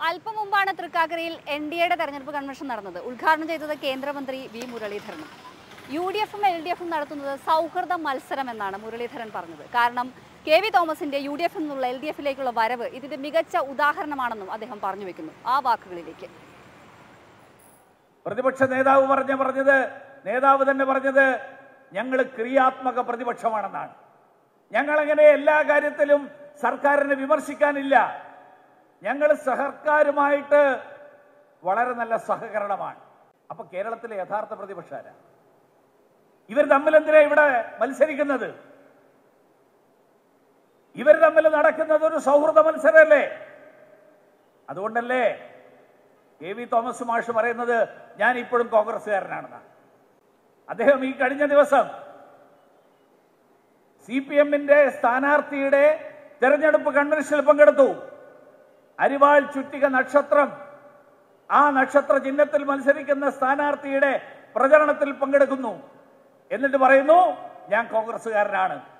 അല്പം മുമ്പാണ് തൃക്കാക്കരയിൽ എൻ ഡി എയുടെ തെരഞ്ഞെടുപ്പ് കൺവെൻഷൻ നടന്നത് ഉദ്ഘാടനം ചെയ്തത് കേന്ദ്രമന്ത്രി വി മുരളീധരനും യു ഡി എഫും എൽ ഡി എഫും നടത്തുന്നത് സൗഹൃദ മത്സരം എന്നാണ് മുരളീധരൻ പറഞ്ഞത് കാരണം കെ വി തോമസിന്റെ യു ഡി എഫിൽ നിന്നുള്ള എൽ ഡി എഫിലേക്കുള്ള വരവ് ഇതിന്റെ മികച്ച ഉദാഹരണമാണെന്നും അദ്ദേഹം പറഞ്ഞു വെക്കുന്നു ആ വാക്കുകളിലേക്ക് പ്രതിപക്ഷ നേതാവ് പറഞ്ഞ പറഞ്ഞത് നേതാവ് തന്നെ പറഞ്ഞത് ഞങ്ങൾ ക്രിയാത്മക പ്രതിപക്ഷമാണെന്നാണ് ഞങ്ങളങ്ങനെ എല്ലാ കാര്യത്തിലും സർക്കാരിനെ വിമർശിക്കാനില്ല ഞങ്ങൾ സർക്കാരുമായിട്ട് വളരെ നല്ല സഹകരണമാണ് അപ്പൊ കേരളത്തിലെ യഥാർത്ഥ പ്രതിപക്ഷാര ഇവർ തമ്മിൽ എന്തിനാ ഇവിടെ മത്സരിക്കുന്നത് ഇവർ തമ്മിൽ നടക്കുന്നത് ഒരു സൗഹൃദ മത്സരമല്ലേ അതുകൊണ്ടല്ലേ കെ വി തോമസ് മാഷ് പറയുന്നത് ഞാൻ ഇപ്പോഴും കോൺഗ്രസ്സുകാരനാണെന്നാണ് അദ്ദേഹം ഈ കഴിഞ്ഞ ദിവസം സി പി എമ്മിന്റെ സ്ഥാനാർത്ഥിയുടെ തെരഞ്ഞെടുപ്പ് കൺവെൻഷനിൽ പങ്കെടുത്തു അരിവാൾ ചുറ്റിക നക്ഷത്രം ആ നക്ഷത്ര ചിഹ്നത്തിൽ മത്സരിക്കുന്ന സ്ഥാനാർത്ഥിയുടെ പ്രചരണത്തിൽ പങ്കെടുക്കുന്നു എന്നിട്ട് പറയുന്നു ഞാൻ കോൺഗ്രസ്സുകാരനാണ്